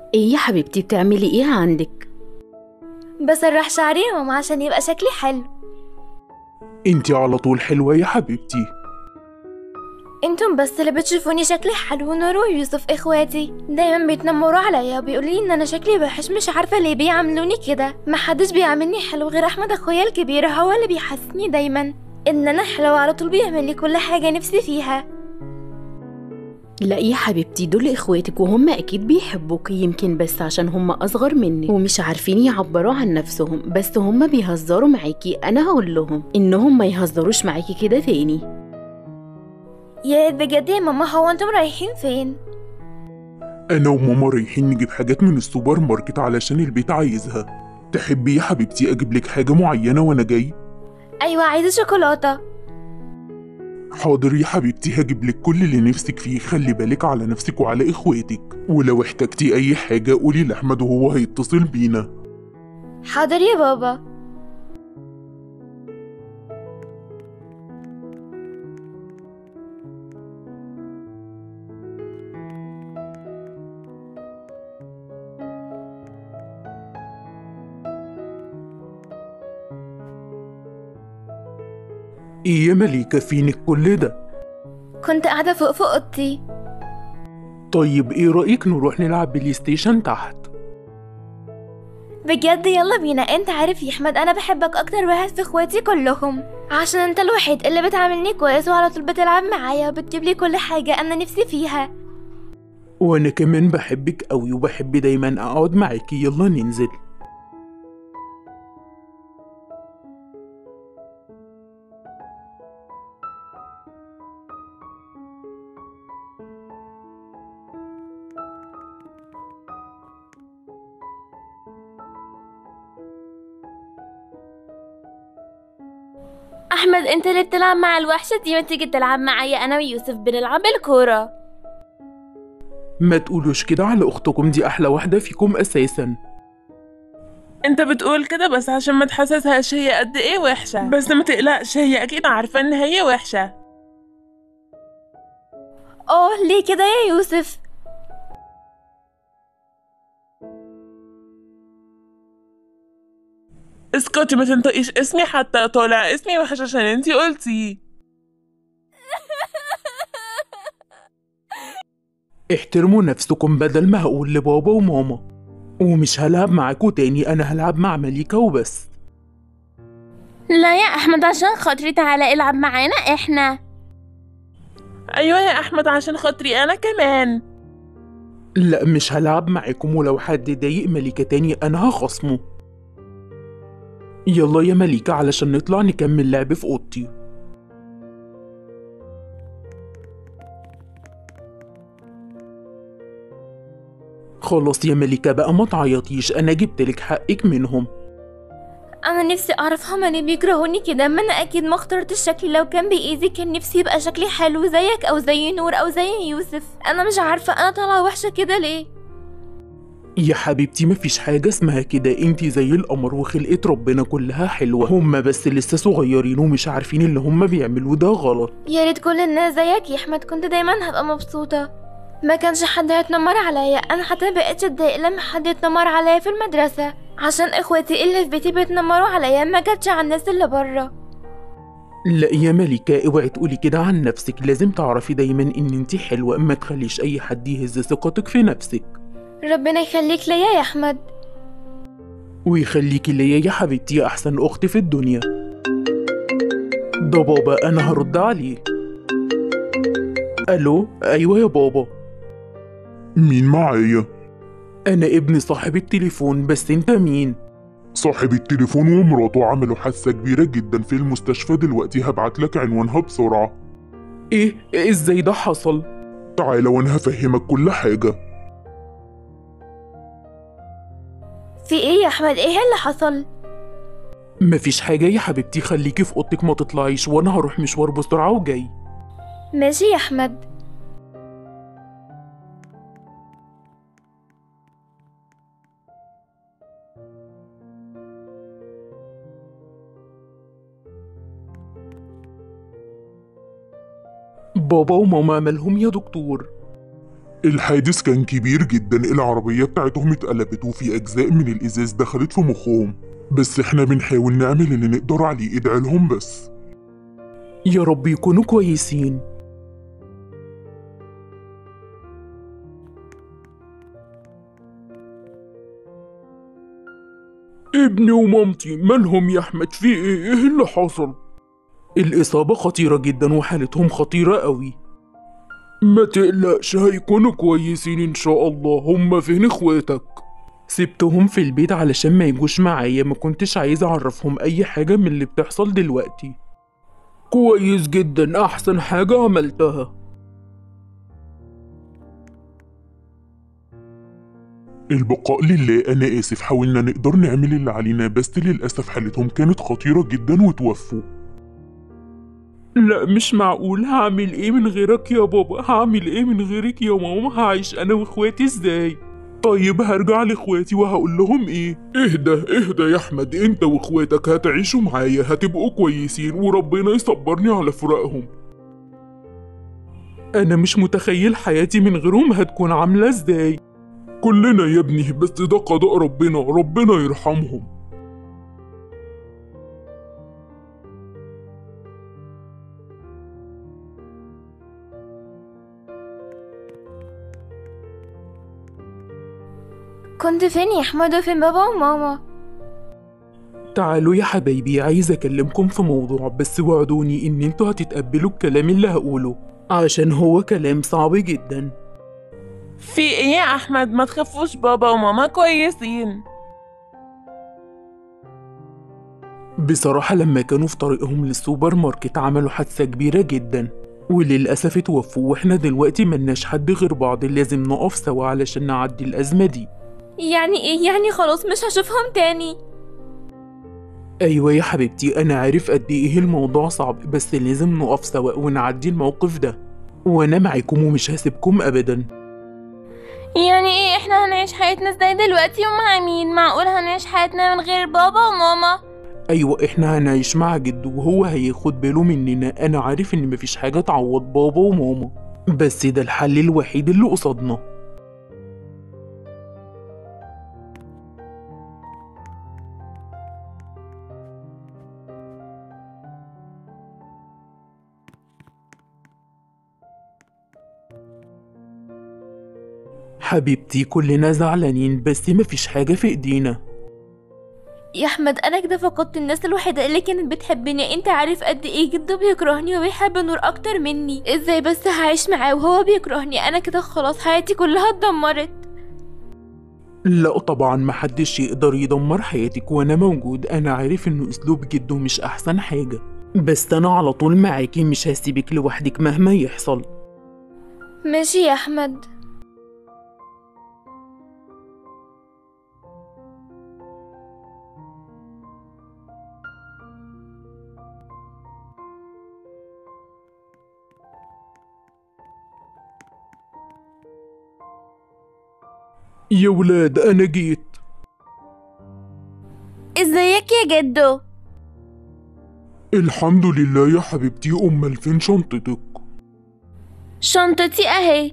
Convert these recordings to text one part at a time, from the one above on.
ايه يا حبيبتي بتعملي ايه عندك بسرح شعري يا ماما عشان يبقى شكلي حلو انتي على طول حلوة يا حبيبتي انتم بس اللي بتشوفوني شكلي حلو نور ويوسف اخواتي دايما بيتنمروا عليا وبيقولوا لي ان انا شكلي وحش مش عارفه ليه بيعاملوني كده محدش بيعاملني حلو غير احمد اخويا الكبير هو اللي بيحسسني دايما ان انا حلوه على طول بيعمل لي كل حاجه نفسي فيها لا يا حبيبتي دول اخواتك وهم اكيد بيحبوك يمكن بس عشان هم اصغر منك ومش عارفين يعبروا عن نفسهم بس هم بيهزروا معاكي انا هقول لهم انهم ما يهزروش معاكي كده تاني يا ريت بجد يا ماما هو انتم رايحين فين أنا وماما رايحين نجيب حاجات من السوبر ماركت علشان البيت عايزها تحبي يا حبيبتي أجيب لك حاجة معينة وأنا جاي؟ ايوه عايزه شوكولاته حاضر يا حبيبتي هجيب لك كل اللي نفسك فيه خلي بالك على نفسك وعلى إخواتك ولو احتجتي أي حاجة قولي لأحمد وهو هيتصل بينا حاضر يا بابا إيه يا مليكة فينك كل ده؟ كنت قاعده فوق في اوضتي طيب إيه رأيك نروح نلعب بلاي ستيشن تحت؟ بجد يلا بينا انت عارف يا احمد انا بحبك اكتر واحد في اخواتي كلهم عشان انت الوحيد اللي بتعاملني كويس وعلى طول بتلعب معايا وبتجيب لي كل حاجه انا نفسي فيها وأنا كمان بحبك أوي وبحب دايما أقعد معاكي يلا ننزل احمد انت اللي بتلعب مع الوحشه دي ما تيجي تلعب معايا انا ويوسف بنلعب الكوره ما تقولوش كده على أختكم دي أحلى واحدة فيكم أساسا انت بتقول كده بس عشان ما تحسسهاش هي قد ايه وحشة بس ما تقلقش هي اكيد عارفة ان هي وحشة اوه ليه كده يا يوسف اسكتي ما تنطقيش اسمي حتى طالع اسمي وحش عشان انتي قلتي احترموا نفسكم بدل ما هقول لبابا وماما ومش هلعب معاكوا تاني أنا هلعب مع مليكة وبس لا يا احمد عشان خاطري تعالى العب معانا احنا ايوه يا احمد عشان خاطري انا كمان لا مش هلعب معاكم ولو حد ضايق مليكة تاني أنا هخصمه يلا يا مليكة علشان نطلع نكمل لعب في أوضتي خلاص يا مليكة بقى ما تعيطيش أنا جبتلك حقك منهم انا نفسي اعرف هما ليه بيكرهوني كده ما انا اكيد ما اخترتش شكلي لو كان بايدي كان نفسي يبقى شكلي حلو زيك او زي نور او زي يوسف انا مش عارفه انا طالعه وحشه كده ليه يا حبيبتي مفيش حاجة اسمها كده انتي زي القمر وخلقة ربنا كلها حلوة هما بس لسه صغيرين ومش عارفين اللي هما بيعملوه ده غلط يا ريت كل الناس زيك يا احمد كنت دايما هبقى مبسوطه ما كانش حد هيتنمر عليا انا حتى بقيتش اتضايق لما حد يتنمر عليا في المدرسه عشان اخواتي اللي في بيتي بيتنمروا عليا ما جاتش على الناس اللي بره لا يا ملكة اوعي تقولي كده عن نفسك لازم تعرفي دايما ان انتي حلوة ما تخليش اي حد يهز ثقتك في نفسك ربنا يخليك ليا يا احمد ويخليكي ليا يا حبيبتي يا احسن اخت في الدنيا ده بابا انا هرد عليه الو ايوه يا بابا مين معايا؟ انا ابن صاحب التليفون بس انت مين صاحب التليفون ومراته عملوا حادثة كبيرة جدا في المستشفى دلوقتي هبعت لك عنوانها بسرعة ايه ازاي ده حصل تعالى وانا هفهمك كل حاجة في ايه يا احمد ايه اللي حصل مفيش حاجة يا حبيبتي خليكي في اوضتك ما تطلعيش وانا هروح مشوار بسرعة وجاي ماشي يا احمد بابا وماما مالهم يا دكتور الحادث كان كبير جدا العربية بتاعتهم اتقلبت وفي أجزاء من الإزاز دخلت في مخهم بس احنا بنحاول نعمل اللي نقدر عليه ادعي لهم بس يا رب يكونوا كويسين ابني ومامتي مالهم يا احمد في ايه ايه اللي حصل الاصابه خطيره جدا وحالتهم خطيره قوي ما تقلقش هيكونوا كويسين ان شاء الله هما فين اخواتك سبتهم في البيت علشان ما يجوش معايا ما كنتش عايز اعرفهم اي حاجه من اللي بتحصل دلوقتي كويس جدا احسن حاجه عملتها البقاء لله أنا آسف حاولنا نقدر نعمل اللي علينا بس للأسف حالتهم كانت خطيرة جدا وتوفوا لا مش معقول هعمل ايه من غيرك يا بابا هعمل ايه من غيرك يا ماما هعيش انا واخواتي ازاي طيب هرجع لاخواتي وهقول لهم ايه اهدى اهدى يا احمد انت واخواتك هتعيشوا معايا هتبقوا كويسين وربنا يصبرني على فراقهم انا مش متخيل حياتي من غيرهم هتكون عامله ازاي كلنا يا ابني بس ده قضاء ربنا ربنا يرحمهم كنت فين يا أحمد وفين بابا وماما تعالوا يا حبايبي عايز اكلمكم في موضوع بس وعدوني ان انتوا هتتقبلوا الكلام اللي هقوله عشان هو كلام صعب جدا في ايه يا احمد ما تخافوش بابا وماما كويسين بصراحة لما كانوا في طريقهم للسوبر ماركت عملوا حادثة كبيرة جدا وللأسف اتوفوا واحنا دلوقتي ملناش حد غير بعض لازم نقف سوا علشان نعدي الأزمة دي يعني إيه يعني خلاص مش هشوفهم تاني أيوة يا حبيبتي أنا عارف قد إيه الموضوع صعب بس لازم نقف سوا ونعدي الموقف ده وأنا معاكم ومش هسيبكم أبدا يعني ايه احنا هنعيش حياتنا ازاي دلوقتي ومع مين معقول هنعيش حياتنا من غير بابا وماما أيوة إحنا هنعيش مع جده وهو هياخد باله مننا أنا عارف إن مفيش حاجة تعوض بابا وماما بس ده الحل الوحيد اللي قصادنا حبيبتي كلنا زعلانين بس مفيش حاجة في إيدينا يا احمد انا كده فقدت الناس الوحيده اللي كانت بتحبني انت عارف قد ايه جده بيكرهني وبيحب نور اكتر مني ازاي بس هعيش معاه وهو بيكرهني انا كده خلاص حياتي كلها اتدمرت لا طبعا محدش يقدر يدمر حياتك وانا موجود انا عارف انه اسلوب جده مش احسن حاجة بس انا على طول معاكي مش هسيبك لوحدك مهما يحصل ماشي يا احمد يا ولاد انا جيت ازيك يا جدو الحمد لله يا حبيبتي امال فين شنطتك شنطتي اهي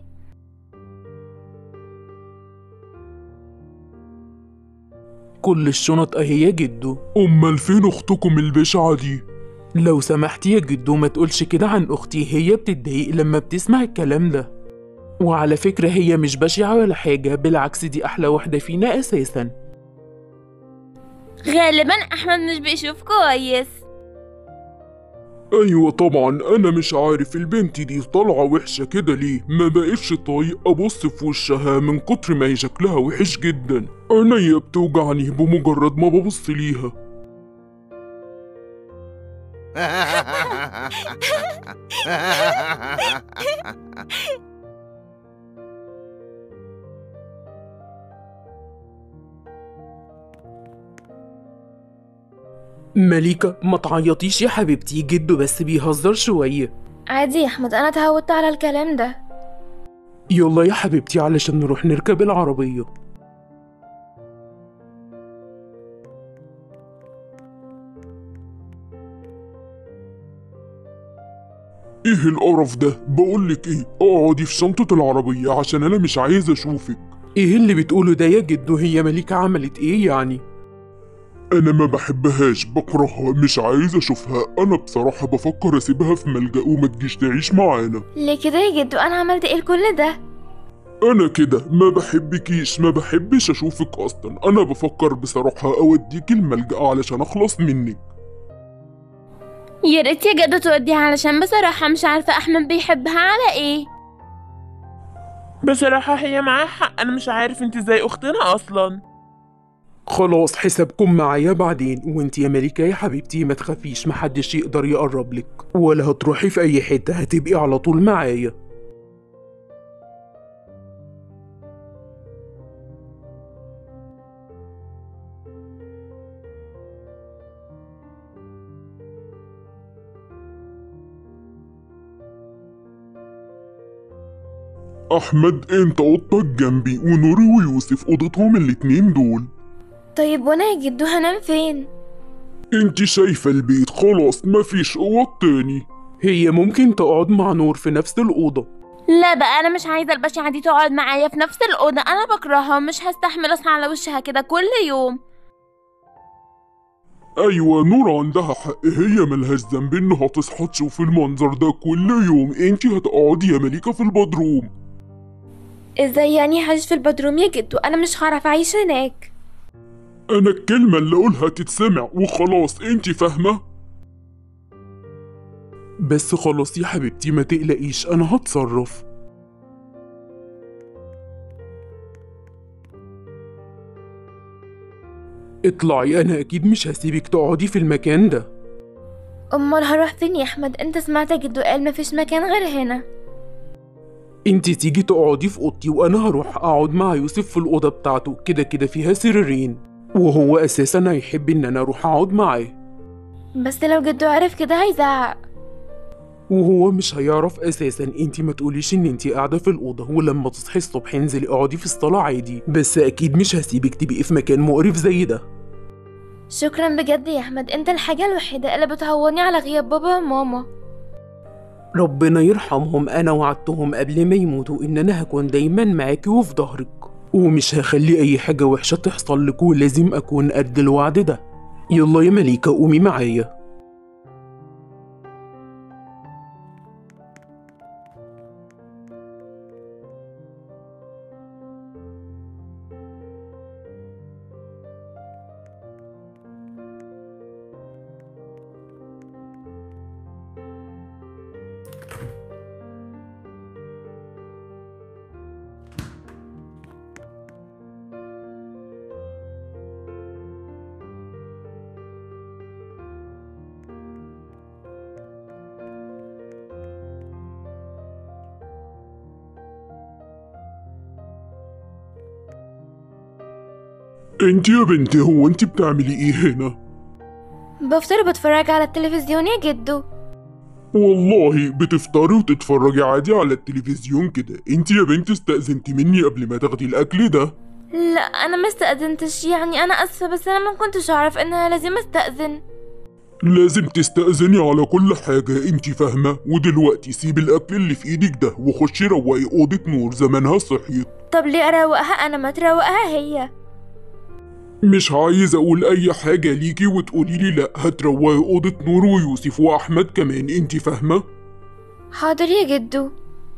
كل الشنط اهي يا جدو امال فين اختكم البشعة دي لو سمحت يا جدو ما تقولش كده عن اختي هي بتتضايق لما بتسمع الكلام ده وعلى فكرة هي مش بشعة ولا حاجة بالعكس دي أحلى واحدة فينا أساسا غالبا احمد مش بيشوف كويس أيوة طبعا أنا مش عارف البنت دي طالعة وحشة كده ليه ما بقتش طايق أبص في وشها من كتر ما هي شكلها وحش جدا عينيا بتوجعني بمجرد ما ببص ليها مليكة ما تعيطيش يا حبيبتي جدو بس بيهزر شوية عادي يا احمد انا اتعودت على الكلام ده يلا يا حبيبتي علشان نروح نركب العربية ايه القرف ده بقولك ايه اقعدي في شنطة العربية عشان انا مش عايز اشوفك ايه اللي بتقوله ده يا جدو هي مليكة عملت ايه يعني انا ما بحبهاش بكرهها مش عايز اشوفها انا بصراحة بفكر اسيبها في ملجأ وما تجيش تعيش معانا ليه كده يا جدو انا عملت ايه لكل ده انا كده ما بحبكيش ما بحبش اشوفك اصلا انا بفكر بصراحة اوديك الملجأ علشان اخلص منك يا ريت يا جدو توديها علشان بصراحة مش عارفة احمد بيحبها على ايه بصراحة هي معاها حق أنا مش عارف انت ازاي أختنا أصلا خلاص حسابكم معايا بعدين وانت يا مليكة يا حبيبتي ما تخافيش محدش يقدر يقرب لك ولا هتروحي في اي حتة هتبقي على طول معايا احمد انت اوضتك جنبي ونوري ويوسف اوضتهم الاتنين دول طيب وانا يا جدو هنام فين انت شايفة البيت خلاص مفيش اوض تاني هي ممكن تقعد مع نور في نفس الأوضة لا بقى انا مش عايزة البشعة دي تقعد معايا في نفس الأوضة انا بكرهها ومش هستحمل اصحى على وشها كده كل يوم ايوه نور عندها حق هي ملهاش ذنب انها تصحى تشوف المنظر ده كل يوم انت هتقعدي يا مليكة في البدروم ازاي يعني هعيش في البدروم يا جدو انا مش هعرف اعيش هناك انا الكلمة اللي اقولها تتسمع وخلاص انت فاهمة بس خلاص يا حبيبتي ما تقلقيش انا هتصرف اطلعي انا اكيد مش هسيبك تقعدي في المكان ده امال هروح فين يا احمد انت سمعت يا جدو قال مفيش مكان غير هنا انت تيجي تقعدي في اوضتي وانا هروح اقعد مع يوسف في الاوضه بتاعته كده كده فيها سريرين وهو اساسا هيحب ان انا اروح اقعد معاه بس لو جدو عرف كده هيزعق وهو مش هيعرف اساسا انت ما تقوليش ان انت قاعده في الاوضه ولما تصحي الصبح انزلي اقعدي في الصاله عادي بس اكيد مش هسيبك تبقي في مكان مقرف زي ده شكرا بجد يا احمد انت الحاجة الوحيدة اللي بتعوضني على غياب بابا وماما ربنا يرحمهم انا وعدتهم قبل ما يموتوا ان انا هكون دايما معاكي وفي ظهرك ومش هخلي اي حاجه وحشه تحصل لك ولازم اكون قد الوعد ده يلا يا مليكه قومي معايا انت يا بنتي هو انت بتعملي ايه هنا بفطر بتفرج على التلفزيون يا جدو والله بتفطري وتتفرجي عادي على التلفزيون كده انت يا بنتي استأذنتي مني قبل ما تاخدي الاكل ده لا انا ما استأذنتش يعني انا اسفة بس انا ما كنتش اعرف ان انا لازم استأذن لازم تستأذني على كل حاجة انت فاهمة ودلوقتي سيب الاكل اللي في ايدك ده وخشي روقي اوضة نور زمانها صحيت طب ليه اروقها انا ما تروقها هي مش عايز اقول اي حاجة ليكي وتقولي لي لا هتروقي اوضة نور ويوسف واحمد كمان انت فاهمة حاضر يا جدو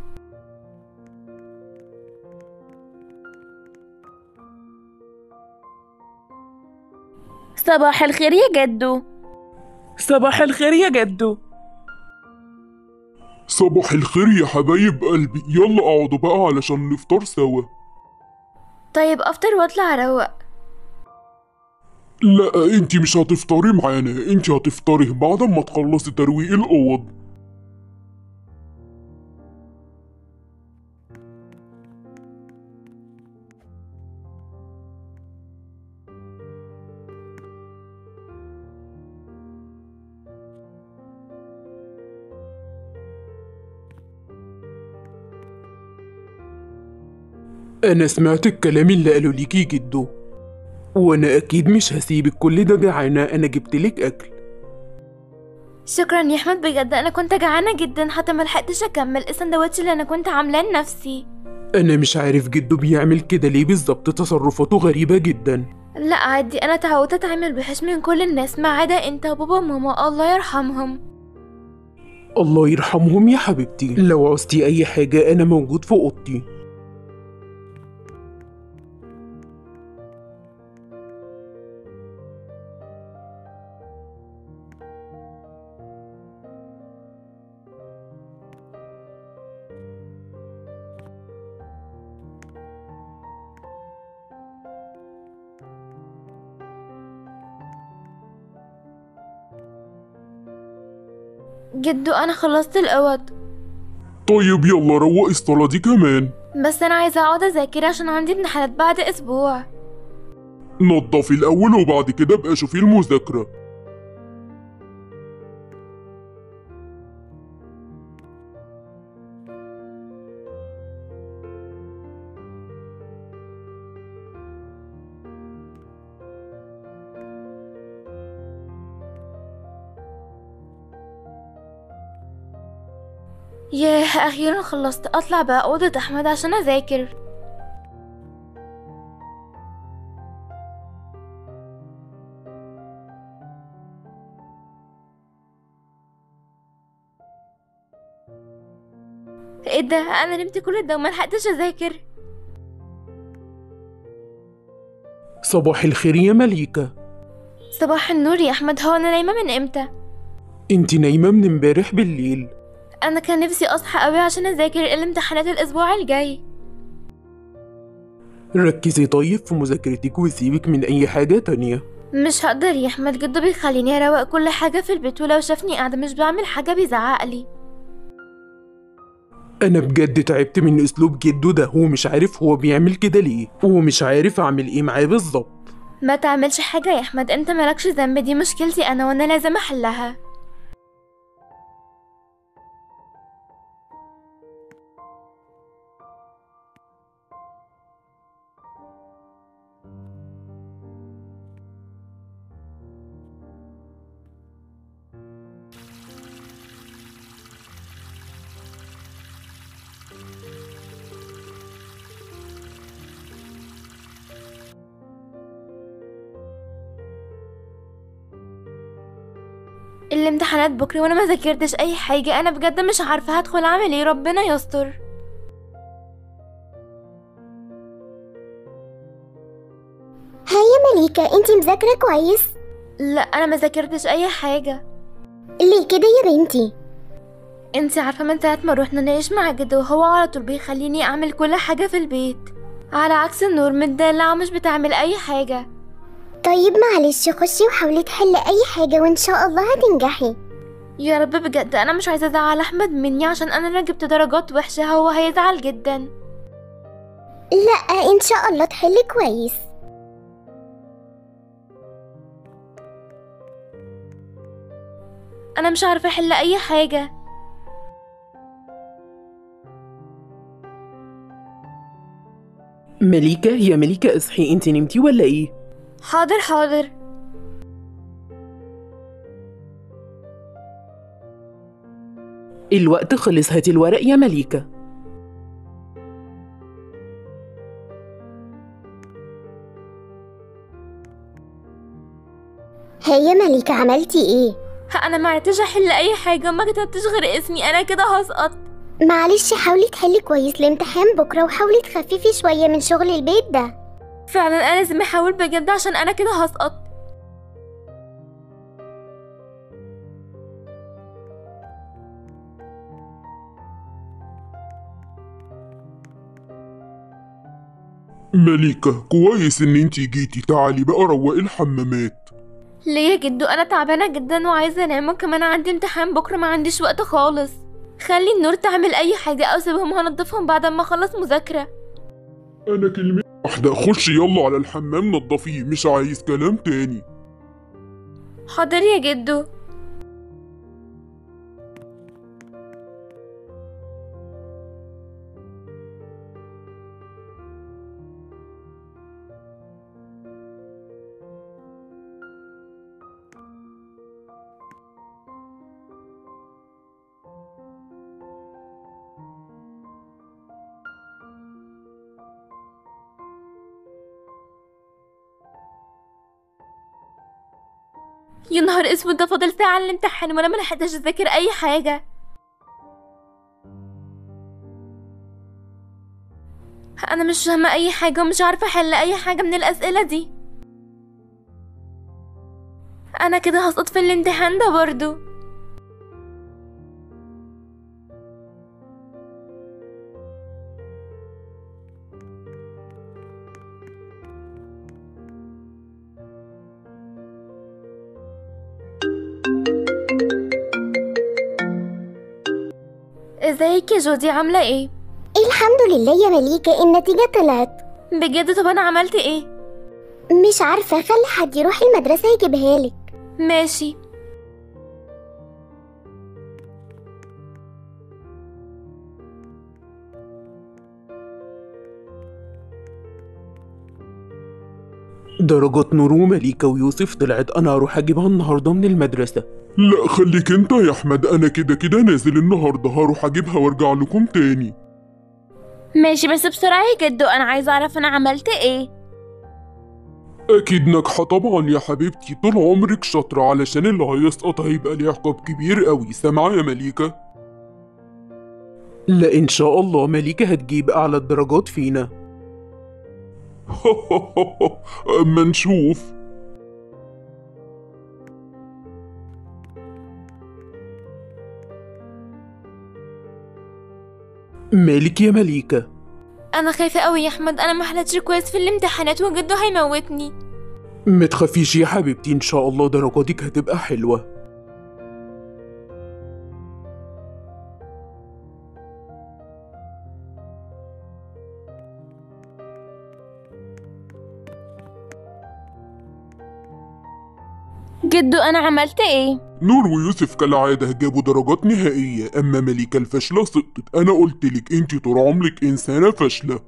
صباح الخير يا جدو صباح الخير يا جدو صباح الخير يا حبايب قلبي يلا اقعدوا بقى علشان نفطر سوا طيب افطر واطلع اروق لا انت مش هتفطري معانا انت هتفطري بعد ما تخلصي ترويق الاوض انا سمعت الكلام اللي قالوا ليكي جدو وانا اكيد مش هسيبك كل ده جعانه انا جبتلك اكل شكرا يا احمد بجد انا كنت جعانه جدا حتى ما لحقتش اكمل السندوتش اللي انا كنت عاملاه لنفسي أنا مش عارف جده بيعمل كده ليه بالظبط تصرفاته غريبة جدا لا عادي انا اتعودت اتعامل وحش من كل الناس ما عدا انت وبابا وماما الله يرحمهم الله يرحمهم يا حبيبتي لو عوزتي أي حاجة أنا موجود في أوضتي جدو انا خلصت الاوض طيب يلا روقي الصلاة دي كمان بس انا عايزه اقعد اذاكر عشان عندي امتحانات بعد اسبوع نضفي الأول وبعد كده بقى شوفي المذاكرة ياه اخيرا خلصت اطلع بقى اوضه احمد عشان اذاكر ايه ده انا نمت كل ده وما لحقتش اذاكر صباح الخير يا مليكة صباح النور يا احمد هو انا نايمه من امتى انت نايمة من امبارح بالليل انا كان نفسي اصحى قوي عشان اذاكر الامتحانات الاسبوع الجاي ركزي طيب في مذاكرتك وسيبك من أي حاجة تانية مش هقدر يا احمد جده بيخليني اروق كل حاجه في البيت ولو شافني قاعده مش بعمل حاجه بيزعقلي أنا بجد تعبت من أسلوب جده ده ومش عارف هو بيعمل كده ليه ومش عارف أعمل إيه معاه بالظبط ما تعملش حاجه يا احمد انت مالكش ذنب دي مشكلتي انا وانا لازم احلها الامتحانات بكره وانا ما ذاكرتش اي حاجه انا بجد مش عارفه هدخل اعمل ايه ربنا يستر هاي يا مليكة انتي مذاكرة كويس لا انا ما ذاكرتش اي حاجه ليه كده يا بنتي انت عارفه من ساعه ما روحنا نعيش مع جده وهو على طول بيخليني اعمل كل حاجه في البيت على عكس النور متدلعه ومش بتعمل اي حاجه طيب معلش خشي وحاولي تحلي اي حاجة وان شاء الله هتنجحي يا رب بجد انا مش عايزه ازعل احمد مني عشان انا لو جبت درجات وحشه هو هيزعل جدا لا ان شاء الله تحلي كويس انا مش عارفه احل اي حاجه مليكة يا مليكة اصحي انت نمتي ولا ايه؟ حاضر حاضر الوقت خلص هاتي الورق يا مليكة هاي يا مليكة عملتي ايه ها انا ما عرفتش احل اي حاجه وما كتبتش غير اسمي انا كده هسقط معلش حاولي تحلي كويس الامتحان بكرة وحاولي تخففي شوية من شغل البيت ده فعلا انا لازم احاول بجد عشان انا كده هسقط مليكة كويس ان انتي جيتي تعالي بقى روقي الحمامات ليه يا جدو انا تعبانه جدا وعايزه انام وكمان عندي امتحان بكره ما عنديش وقت خالص خلي النور تعمل اي حاجه او سيبهم هنضفهم بعد ما اخلص مذاكره انا كلمة واحدة خش يلا على الحمام نضفيه مش عايز كلام تاني حاضر يا جدو يا نهار اسود ده فاضل ساعة على الامتحان وانا ما لحقتش اذاكر اي حاجة انا مش فاهمة اي حاجة ومش عارفة احل اي حاجة من الاسئلة دي انا كده هسقط في الامتحان ده برضو ازيك يا جودي عاملة ايه؟ الحمد لله يا مليكة النتيجة طلعت بجد طب انا عملت ايه؟ مش عارفة خلي حد يروح المدرسة يجيبها لك ماشي درجات نور ومليكة ويوسف طلعت أنا هروح أجيبها النهاردة من المدرسة لا خليك انت يا احمد انا كده كده نازل النهارده هروح اجيبها وارجع لكم تاني ماشي بس بسرعة يا جدو انا عايزة اعرف انا عملت ايه اكيد ناجحة طبعا يا حبيبتي طول عمرك شاطرة علشان اللي هيسقط هيبقى ليه عقاب كبير قوي سامعة يا مليكة لا إن شاء الله مليكة هتجيب أعلى الدرجات فينا اما نشوف مالك يا مليكة انا خايفة قوي يا احمد انا ما حلتش كويس في الامتحانات وجدو هيموتني ما تخافيش يا حبيبتي إن شاء الله درجاتك هتبقى حلوة جدو انا عملت ايه نور ويوسف كالعادة جابوا درجات نهائية أما مليكة الفاشلة سقطت أنا قلتلك انتي طول عمرك إنسانة فاشلة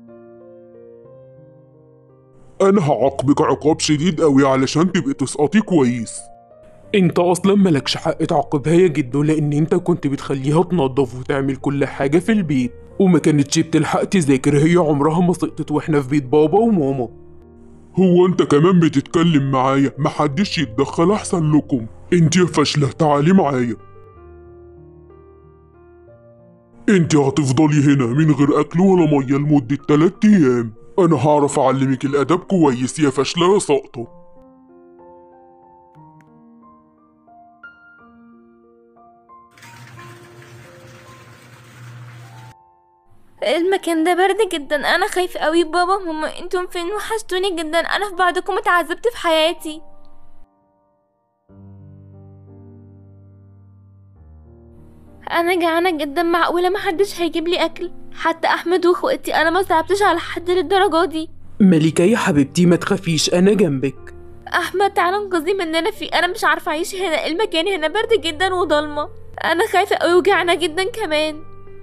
أنا هعاقبك عقاب شديد أوي علشان تبقي تسقطي كويس انت اصلا ملكش حق تعاقبها يا جدو لان انت كنت بتخليها تنظف وتعمل كل حاجة في البيت وما كانتش بتلحق تذاكر هي عمرها ما سقطت واحنا في بيت بابا وماما هو انت كمان بتتكلم معايا محدش يتدخل احسن لكم انت يا فاشلة تعالي معايا انت هتفضلي هنا من غير اكل ولا مية لمدة تلات ايام انا هعرف اعلمك الادب كويس يا فاشلة يا ساقطة المكان ده برد جدا انا خايفة قوي بابا وماما انتم فين وحشتوني جدا انا في بعضكم اتعذبت في حياتي انا جعانة جدا معقولة محدش هيجيب لي اكل حتى احمد واخواتي انا ما صعبتش على حد للدرجة دي مليكة يا حبيبتي ما تخافيش انا جنبك احمد تعالى انقذني من اللي انا فيه انا مش عارفة اعيش هنا المكان هنا برد جدا وضلمة انا خايفة قوي وجعانة جدا كمان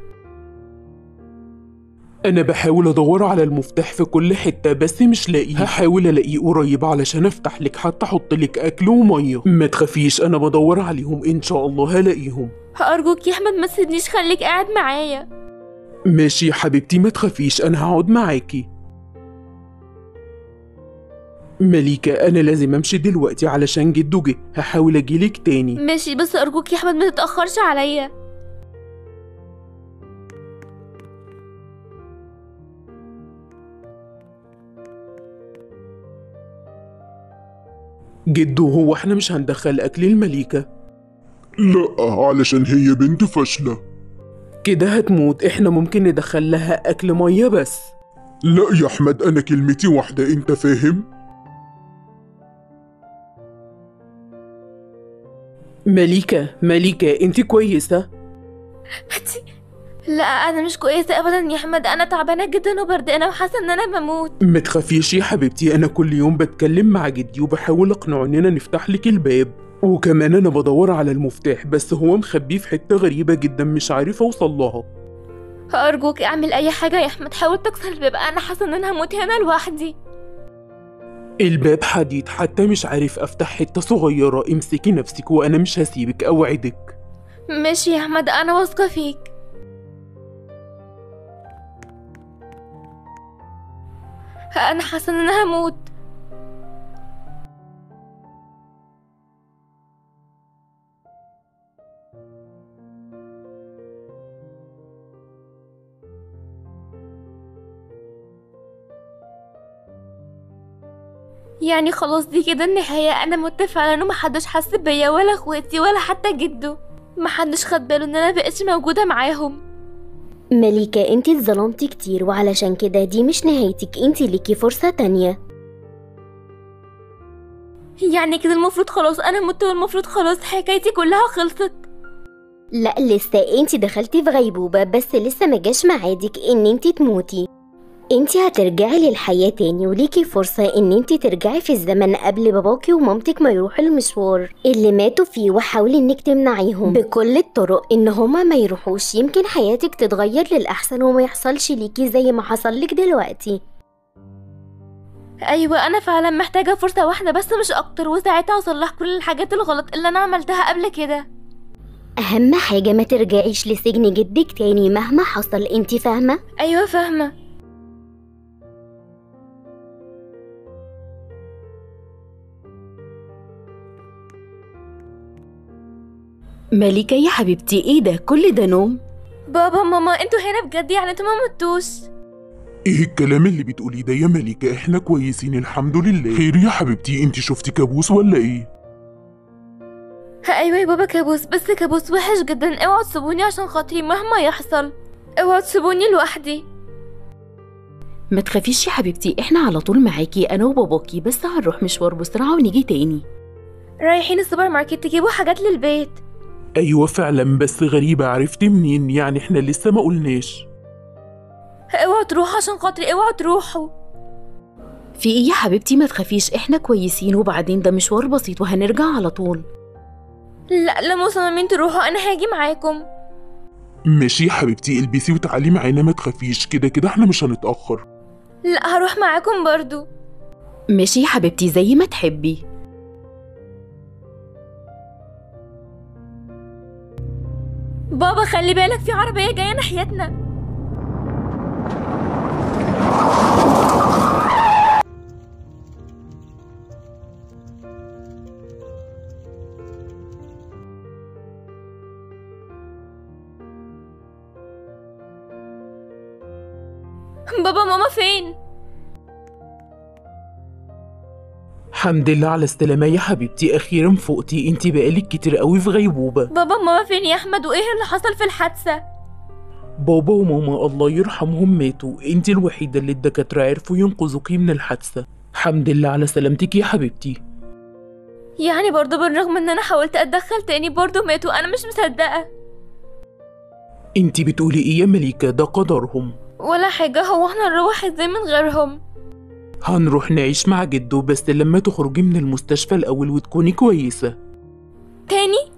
انا بحاول ادور على المفتاح في كل حتة بس مش لاقيه هحاول الاقيه قريب علشان افتح لك حتى احط لك اكل ومية ما تخافيش انا بدور عليهم ان شاء الله هلاقيهم هأرجوك يا احمد ما تسيبنيش خليك قاعد معايا ماشي يا حبيبتي ما تخافيش انا هقعد معاكي مليكة أنا لازم أمشي دلوقتي علشان جدو جه هحاول أجيلك تاني ماشي بس أرجوك يا أحمد ما تتأخرش عليا جدو هو احنا مش هندخل أكل المليكة لا علشان هي بنت فاشلة كده هتموت احنا ممكن ندخل لها أكل مية بس لا يا احمد انا كلمتي واحدة انت فاهم مليكة مليكة انت كويسة لا أنا مش كويسة أبدا يا أحمد أنا تعبانة جدا وبردانة وحاسة إن أنا بموت ما تخافيش يا حبيبتي أنا كل يوم بتكلم مع جدي وبحاول أقنعه إننا نفتح لك الباب وكمان أنا بدور على المفتاح بس هو مخبيه في حتة غريبة جدا مش عارف أوصل لها أرجوك اعمل أي حاجة يا أحمد حاول تكسر الباب أنا حاسة إن أنا هموت هنا لوحدي الباب حديد حتى مش عارف أفتح حتة صغيرة امسكي نفسك وأنا مش هسيبك أوعدك ماشي يا أحمد أنا واثقة فيك أنا حاسة إن أنا هموت يعني خلاص دي كده النهاية أنا مت فعلا ومحدش حس بيا ولا اخواتي ولا حتى جده محدش خد باله إن أنا مبقتش موجودة معاهم مليكة انت اتظلمتي كتير وعلشان كده دي مش نهايتك انت ليكي فرصة تانية يعني كده المفروض خلاص أنا مت والمفروض خلاص حكايتي كلها خلصت لا لسه انت دخلتي في غيبوبة بس لسه ما جاش ميعادك ان انت تموتي انت هترجعي للحياة تاني وليكي فرصة ان انت ترجعي في الزمن قبل باباكي ومامتك ما يروحوا المشوار اللي ماتوا فيه وحاولي انك تمنعيهم بكل الطرق ان هما ما يروحوش يمكن حياتك تتغير للأحسن وما يحصلش ليكي زي ما حصل لك دلوقتي أيوة أنا فعلا محتاجة فرصة واحدة بس مش أكتر وساعتها أصلح كل الحاجات الغلط اللي أنا عملتها قبل كده أهم حاجة ما ترجعيش لسجن جدك تاني مهما حصل انت فاهمة؟ أيوة فاهمة مليكة يا حبيبتي ايه ده كل ده نوم بابا ماما انتوا هنا بجد يعني انتوا ما متوش ايه الكلام اللي بتقوليه ده يا مليكة احنا كويسين الحمد لله خير يا حبيبتي انت شفتي كابوس ولا ايه ايوه يا بابا كابوس بس كابوس وحش جدا اوعوا تسيبوني عشان خاطري مهما يحصل اوعوا تسيبوني لوحدي ما تخافيش يا حبيبتي احنا على طول معاكي انا وباباكي بس هنروح مشوار بسرعة ونيجي تاني رايحين السوبر ماركت تجيبوا حاجات للبيت ايوه فعلا بس غريبة عرفتي منين يعني احنا لسه ما قلناش اوعوا تروحوا عشان خاطري اوعوا تروحوا في ايه يا حبيبتي ما تخافيش احنا كويسين وبعدين ده مشوار بسيط وهنرجع على طول لا لما مصممين تروحوا انا هاجي معاكم ماشي يا حبيبتي البسي وتعالي معانا ما تخافيش كده كده احنا مش هنتأخر لا هروح معاكم برضو ماشي يا حبيبتي زي ما تحبي بابا خلي بالك في عربية جاية ناحيتنا بابا ماما فين؟ الحمد لله على السلامة يا حبيبتي أخيرا فوقتي انتي بقالك كتير قوي في غيبوبة بابا ماما فين يا احمد وايه اللي حصل في الحادثة؟ بابا وماما الله يرحمهم ماتوا انتي الوحيدة اللي الدكاترة عرفوا ينقذوكي من الحادثة الحمد لله على سلامتك يا حبيبتي يعني برضه بالرغم ان انا حاولت اتدخل تاني برضه ماتوا انا مش مصدقة انتي بتقولي ايه يا مليكة ده قدرهم ولا حاجة هو احنا نروح ازاي من غيرهم هنروح نعيش مع جدو بس لما تخرجي من المستشفى الأول وتكوني كويسة تاني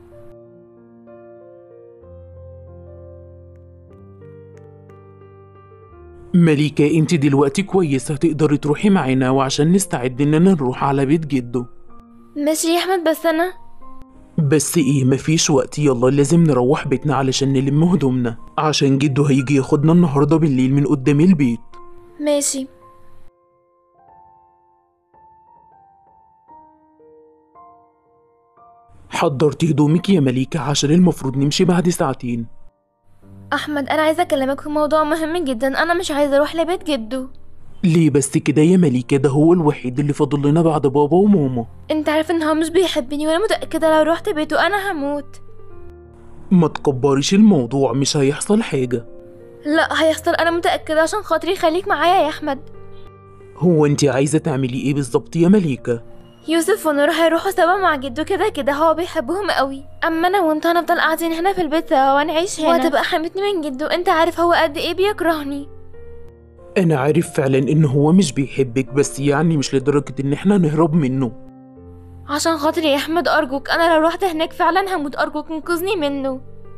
مليكة انتي دلوقتي كويسة تقدري تروحي معانا وعشان نستعد اننا نروح على بيت جدو ماشي يا احمد بس انا بس ايه مفيش وقت يلا لازم نروح بيتنا علشان نلم هدومنا عشان جدو هيجي ياخدنا النهاردة بالليل من قدام البيت ماشي حضرتي هدومك يا مليكة عشان المفروض نمشي بعد ساعتين احمد انا عايزة اكلمك في موضوع مهم جدا انا مش عايزة اروح لبيت جدو ليه بس كده يا مليكة ده هو الوحيد اللي فاضل لنا بعد بابا وماما انت عارف ان هو مش بيحبني وانا متأكدة لو رحت بيته انا هموت ما تكبريش الموضوع مش هيحصل حاجة لا هيحصل انا متأكدة عشان خاطري خليك معايا يا احمد هو انت عايزة تعملي ايه بالظبط يا مليكة يوسف ونور هيروحوا سوا مع جدو كده كده هو بيحبهم قوي اما انا وانت هنفضل قاعدين هنا في البيت سوا ونعيش هنا وهتبقى حمتني من جدو انت عارف هو قد ايه بيكرهني انا عارف فعلا ان هو مش بيحبك بس يعني مش لدرجة ان احنا نهرب منه عشان خاطري يا احمد ارجوك انا لو رحت هناك فعلا هموت ارجوك انقذني منه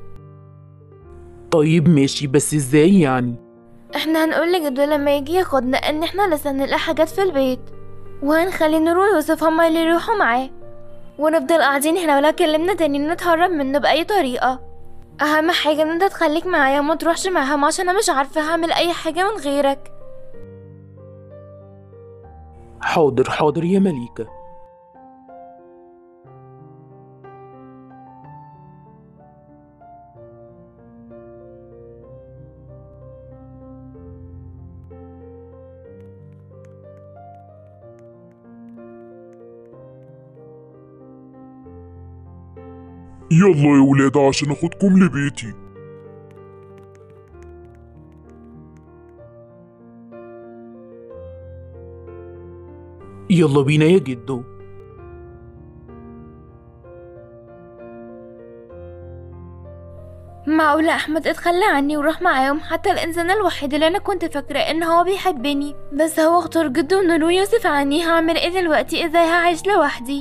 طيب ماشي بس ازاي يعني احنا هنقول لجدو لما يجي ياخدنا ان احنا لسه هنلاقي حاجات في البيت وهنخلي نور ويوسف هما اللي يروحوا معاه ونفضل قاعدين هنا ولا كلمنا تاني نتهرب منه بأي طريقة أهم حاجة إن أنت تخليك معايا وما تروحش معاهم عشان أنا مش عارفة هعمل أي حاجة من غيرك حاضر حاضر يا مليكة يلا يا ولاد عشان اخدكم لبيتي يلا بينا يا جدو معقولة أحمد اتخلى عني وراح معاهم حتى الإنسان الوحيد اللي أنا كنت فاكرة إن هو بيحبني بس هو اختار جده ونور يوسف عني هعمل إيه دلوقتي إزاي هعيش لوحدي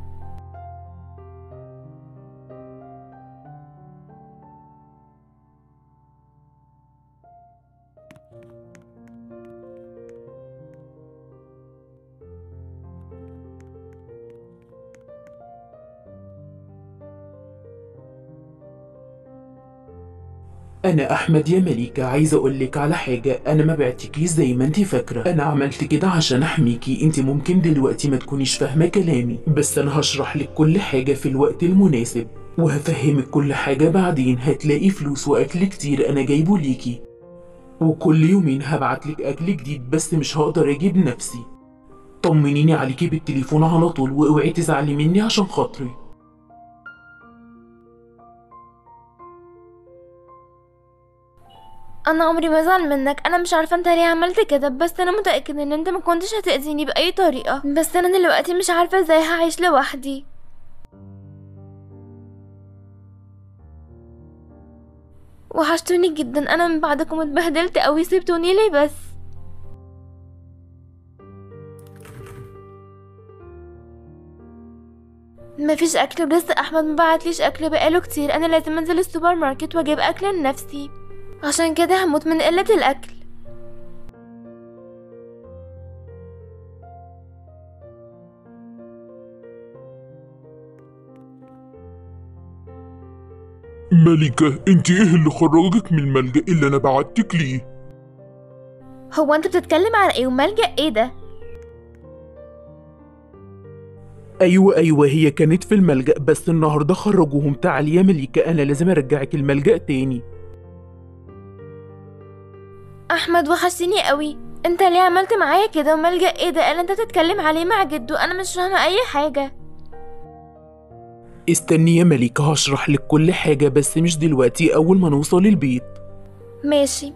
انا احمد يا مليكة عايز اقولك على حاجة انا ما بعتكيش زي ما انت فاكرة انا عملت كده عشان احميكي انت ممكن دلوقتي ما تكونيش فاهمة كلامي بس انا هشرح لك كل حاجة في الوقت المناسب وهفهمك كل حاجة بعدين هتلاقي فلوس واكل كتير انا جايبه ليكي وكل يومين هبعتلك اكل جديد بس مش هقدر اجيب نفسي طمنيني عليكي بالتليفون على طول واوعي تزعلي مني عشان خاطري أنا عمري ما زعل منك أنا مش عارفة أنت ليه عملت كده بس أنا متأكدة إن أنت ما كنتش هتأذيني بأي طريقة بس أنا دلوقتي مش عارفة إزاي هعيش لوحدي وحشتوني جدا أنا من بعدكم اتبهدلت أوي سبتوني ليه بس مفيش أكل ولسه أحمد مبعتليش أكل بقاله كتير أنا لازم أنزل السوبر ماركت وأجيب أكل لنفسي عشان كده هموت من قلة الأكل ملكة انت ايه اللي خرجك من الملجأ اللي انا بعتك ليه هو أنت بتتكلم على إيه وملجأ إيه ده؟ ايوه ايوه هي كانت في الملجأ بس النهارده خرجوهم تعالي يا مليكة انا لازم ارجعك الملجأ تاني أحمد وحشتني قوي أنت ليه عملت معايا كده وملجأ إيه ده اللي أنت تتكلم عليه مع جدو أنا مش فاهمة أي حاجة استني يا مليكة هشرح لك كل حاجة بس مش دلوقتي أول ما نوصل البيت ماشي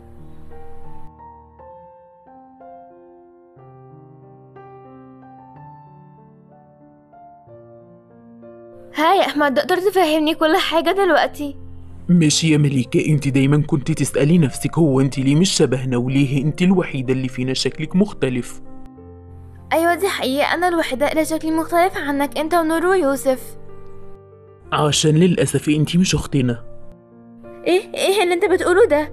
ها يا أحمد تقدر تفهمني كل حاجة دلوقتي ماشي يا مليكة انت دايما كنت تسألي نفسك هو انت ليه مش شبهنا وليه انت الوحيدة اللي فينا شكلك مختلف أيوة دي حقيقة أنا الوحيدة اللي شكلي مختلف عنك أنت ونور ويوسف عشان للأسف انت مش أختنا إيه إيه اللي أنت بتقوله ده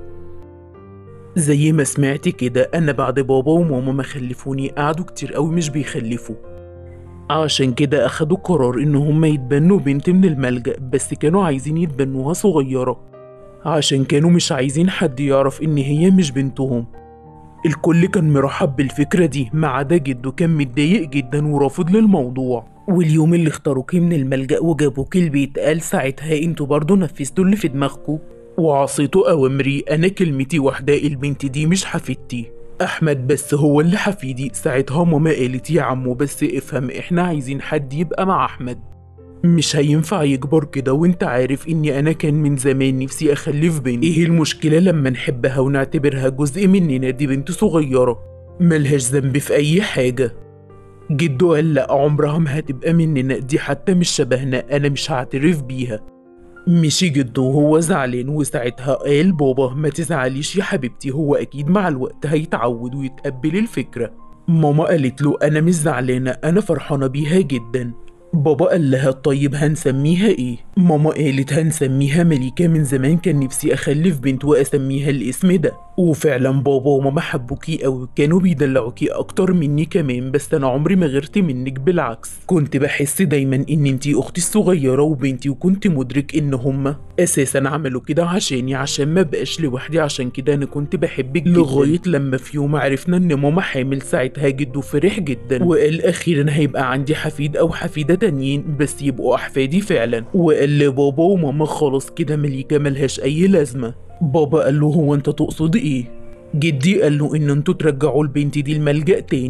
زي ما سمعت كده أنا بعد بابا وماما ما خلفوني قعدوا كتير قوي مش بيخلفوا عشان كده أخدوا قرار إن هما يتبنوا بنت من الملجأ بس كانوا عايزين يتبنوها صغيرة عشان كانوا مش عايزين حد يعرف إن هي مش بنتهم الكل كان مرحب بالفكرة دي ما عدا جده كان متضايق جدا ورافض للموضوع واليوم اللي اختاروكي من الملجأ وجابوكي البيت قال ساعتها انتوا برضو نفذتوا اللي في دماغكوا وعصيتوا أوامري أنا كلمتي واحدة البنت دي مش حفيدتي أحمد بس هو اللي حفيدي ساعتها ماما قالت يا عمو بس افهم احنا عايزين حد يبقى مع أحمد مش هينفع يكبر كده وانت عارف اني انا كان من زمان نفسي اخلف بنت ايه المشكلة لما نحبها ونعتبرها جزء مننا دي بنت صغيرة ملهاش ذنب في اي حاجة جدو قال لا عمرها ما هتبقى مننا دي حتى مش شبهنا انا مش هعترف بيها مشي جدو وهو زعلان وساعتها قال بابا ما تزعليش يا حبيبتي هو اكيد مع الوقت هيتعود ويتقبل الفكرة ماما قالت له انا مش زعلانة انا فرحانة بيها جدا بابا قال لها طيب هنسميها ايه ماما قالت هنسميها مليكة من زمان كان نفسي اخلف بنت واسميها الاسم ده وفعلا بابا وماما حبوكي قوي كانوا بيدلعوكي اكتر مني كمان بس انا عمري ما غيرت منك بالعكس كنت بحس دايما ان انتي اختي الصغيرة وبنتي وكنت مدرك ان هما اساسا عملوا كده عشاني عشان ما بقاش لوحدي عشان كده انا كنت بحبك جدا لغاية لما في يوم عرفنا ان ماما حامل ساعتها جده فرح جدا وقال اخيرا هيبقى عندي حفيد او حفيدة تانيين بس يبقوا احفادي فعلا وقال لبابا وماما خلاص كده مليكة ملهاش اي لازمة بابا قال له هو انت تقصد ايه جدي قال له ان انتوا ترجعوا البنت دي الملجأ تاني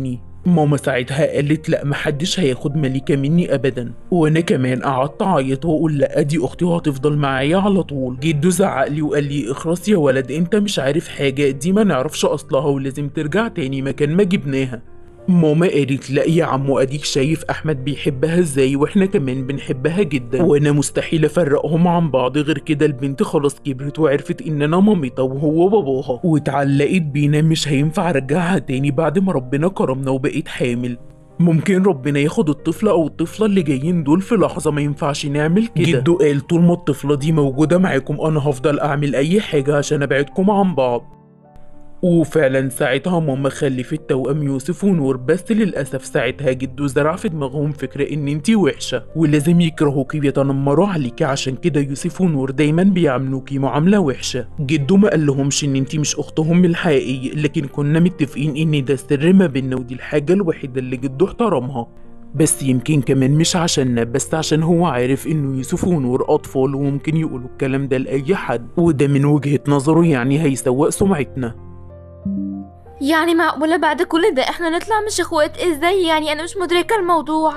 ماما ساعتها قالت لا محدش هياخد مليكة مني ابدا وانا كمان قعدت اعيط واقول لا دي اختي وهتفضل معايا على طول جده زعق لي وقال لي اخرس يا ولد انت مش عارف حاجة دي ما نعرفش اصلها ولازم ترجع تاني مكان ما جبناها ماما قالت لا يا عمو اديك شايف احمد بيحبها ازاي واحنا كمان بنحبها جدا وانا مستحيل افرقهم عن بعض غير كده البنت خلاص كبرت وعرفت ان انا مامتها وهو باباها واتعلقت بينا مش هينفع ارجعها تاني بعد ما ربنا كرمنا وبقيت حامل ممكن ربنا ياخد الطفلة أو الطفلة اللي جايين دول في لحظة ما ينفعش نعمل كده جدو قال طول ما الطفلة دي موجودة معاكم أنا هفضل أعمل أي حاجة عشان أبعدكم عن بعض وفعلا ساعتها ماما خلفت توأم يوسف ونور بس للأسف ساعتها جدو زرع في دماغهم فكرة إن انتي وحشة ولازم يكرهوكي ويتنمروا عليكي عشان كده يوسف ونور دايما بيعاملوكي معاملة وحشة جدو ما قالهمش إن انتي مش أختهم الحقيقية لكن كنا متفقين إن ده سر ما بينا ودي الحاجة الوحيدة اللي جدو احترمها بس يمكن كمان مش عشاننا بس عشان هو عارف انه يوسف ونور اطفال وممكن يقولوا الكلام ده لاي حد وده من وجهة نظره يعني هيسوق سمعتنا يعني معقولة بعد كل ده احنا نطلع مش اخوات ازاي يعني انا مش مدركة الموضوع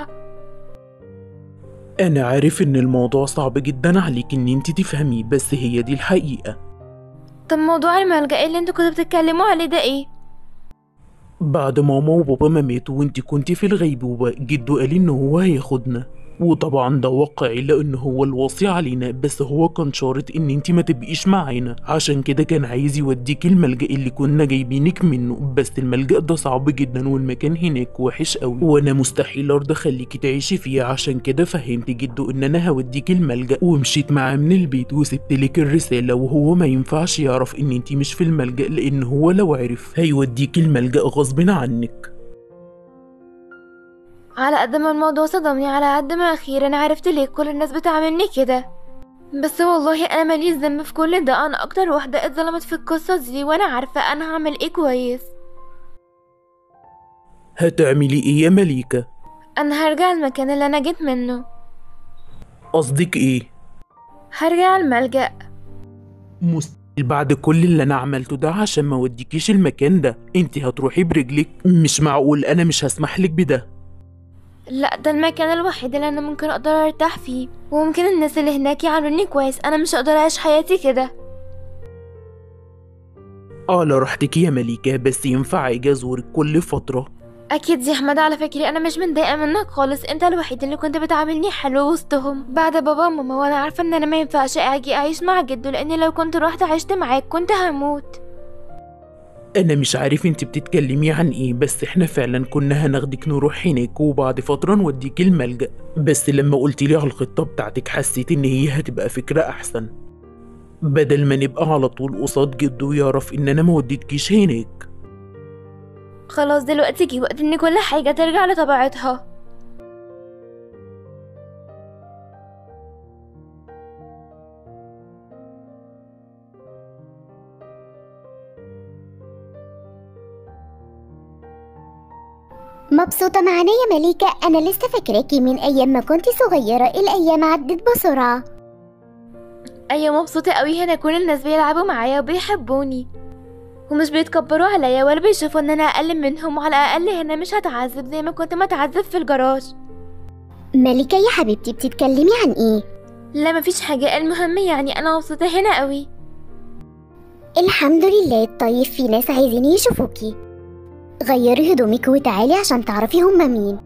انا عارف ان الموضوع صعب جدا عليك ان انت تفهميه بس هي دي الحقيقة طب موضوع الملجأ اللي انتوا كنتوا بتتكلموا عليه ده ايه بعد ماما وبابا ما ماتوا وانت كنت في الغيبوبة جدو قال ان هو هياخدنا وطبعا ده واقعي لان هو الوصي علينا بس هو كان شارط ان انت ما تبقيش معانا عشان كده كان عايز يوديك الملجأ اللي كنا جايبينك منه بس الملجأ ده صعب جدا والمكان هناك وحش قوي وانا مستحيل ارضى اخليكي تعيشي فيه عشان كده فهمت جدو ان انا هوديك الملجأ ومشيت معاه من البيت وسبت لك الرسالة وهو ما ينفعش يعرف ان انت مش في الملجأ لان هو لو عرف هيوديك الملجأ غصب عنك على قد ما الموضوع صدمني على قد ما اخيرا عرفت ليه كل الناس بتعاملني كده بس والله انا ماليش ذنب في كل ده انا اكتر واحدة اتظلمت في القصة دي وانا عارفة انا هعمل ايه كويس هتعملي ايه يا مليكة انا هرجع المكان اللي انا جيت منه قصدك ايه هرجع الملجأ مستحيل بعد كل اللي انا عملته ده عشان ما اوديكيش المكان ده انت هتروحي برجلك مش معقول انا مش هسمح لك بده لا ده المكان الوحيد اللي انا ممكن اقدر ارتاح فيه وممكن الناس اللي هناك يعاملوني كويس انا مش هقدر اعيش حياتي كده اه لا راحتك يا مليكة بس ينفع اجي ازورك كل فترة اكيد يا احمد على فكرة انا مش متضايقة منك خالص انت الوحيد اللي كنت بتعاملني حلو وسطهم بعد بابا وماما وانا عارفة ان انا ما ينفعش اجي اعيش مع جدو لاني لو كنت رحت عشت معاك كنت هموت انا مش عارف انت بتتكلمي عن ايه بس احنا فعلا كنا هناخدك نروح هناك وبعد فترة نوديك الملجأ بس لما قلتي لي على الخطة بتاعتك حسيت ان هي هتبقى فكرة احسن بدل ما نبقى على طول قصاد جده يعرف ان انا ما وديتكيش هناك خلاص دلوقتي جه وقت ان كل حاجة ترجع لطبيعتها مبسوطة معانا يا مليكة أنا لسه فاكراكي من أيام ما كنتي صغيرة الأيام عدت بسرعة ايوه مبسوطة قوي هنا كل الناس بيلعبوا معايا وبيحبوني ومش بيتكبروا عليا ولا بيشوفوا ان انا اقل منهم وعلى الاقل هنا مش هتعذب زي ما كنت متعذب في الجراج مليكة يا حبيبتي بتتكلمي عن إيه؟ لا مفيش حاجة المهم يعني انا مبسوطة هنا قوي الحمد لله طيب في ناس عايزين يشوفوكي غيري هدومك وتعالي عشان تعرفي هما مين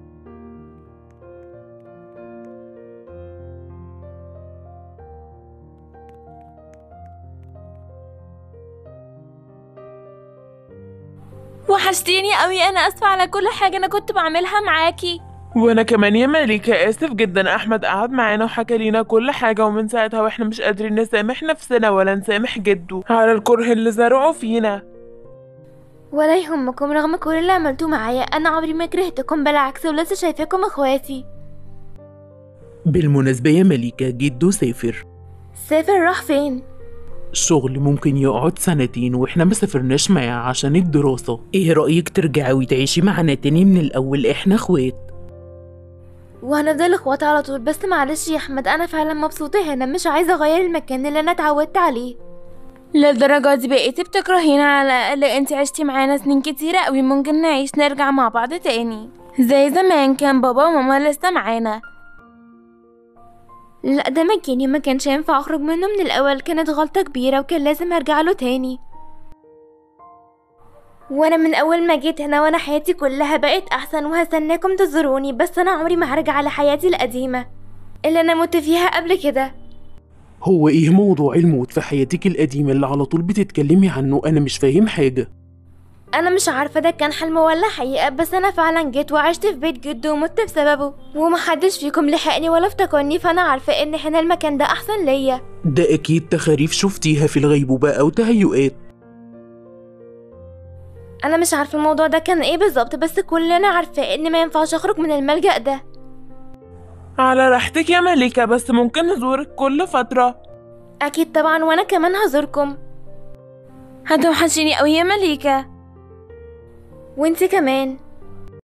وحشتيني قوي انا اسفة على كل حاجة انا كنت بعملها معاكي وانا كمان يا مليكة اسف جدا احمد قعد معانا وحكى لينا كل حاجة ومن ساعتها واحنا مش قادرين نسامح نفسنا ولا نسامح جده على الكره اللي زرعه فينا ولا يهمكم رغم كل اللي عملتوه معايا انا عمري ما كرهتكم بالعكس ولسه شايفاكم اخواتي بالمناسبة يا مليكة جده سافر سافر راح فين الشغل ممكن يقعد سنتين واحنا ما سافرناش معاه عشان الدراسة ايه رأيك ترجعي وتعيشي معانا تاني من الأول احنا اخوات وهنفضل اخوات على طول بس معلش يا احمد انا فعلا مبسوطة هنا مش عايزة اغير المكان اللي انا اتعودت عليه للدرجة دي بقيتي بتكرهينا على الأقل انتي عشتي معانا سنين كتيرة قوي ممكن نعيش نرجع مع بعض تاني زي زمان كان بابا وماما لسه معانا لا ده مكاني ما كانش ينفع اخرج منه من الاول كانت غلطة كبيرة وكان لازم ارجع له تاني وانا من اول ما جيت هنا وانا حياتي كلها بقت احسن وهستناكم تزوروني بس انا عمري ما هرجع لحياتي القديمة اللي انا مت فيها قبل كده هو ايه موضوع الموت في حياتك القديمة اللي على طول بتتكلمي عنه انا مش فاهم حاجة انا مش عارفة ده كان حلم ولا حقيقة بس انا فعلا جيت وعشت في بيت جده ومت بسببه ومحدش فيكم لحقني ولا افتكرني فانا عارفة ان هنا المكان ده احسن ليا ده اكيد تخاريف شفتيها في الغيبوبة او تهيؤات انا مش عارفة الموضوع ده كان ايه بالظبط بس كلنا عارفة ان ما ينفعش اخرج من الملجأ ده على راحتك يا ملكة بس ممكن نزورك كل فترة اكيد طبعا وانا كمان هزوركم هتوحشيني قوي يا مليكة وانتي كمان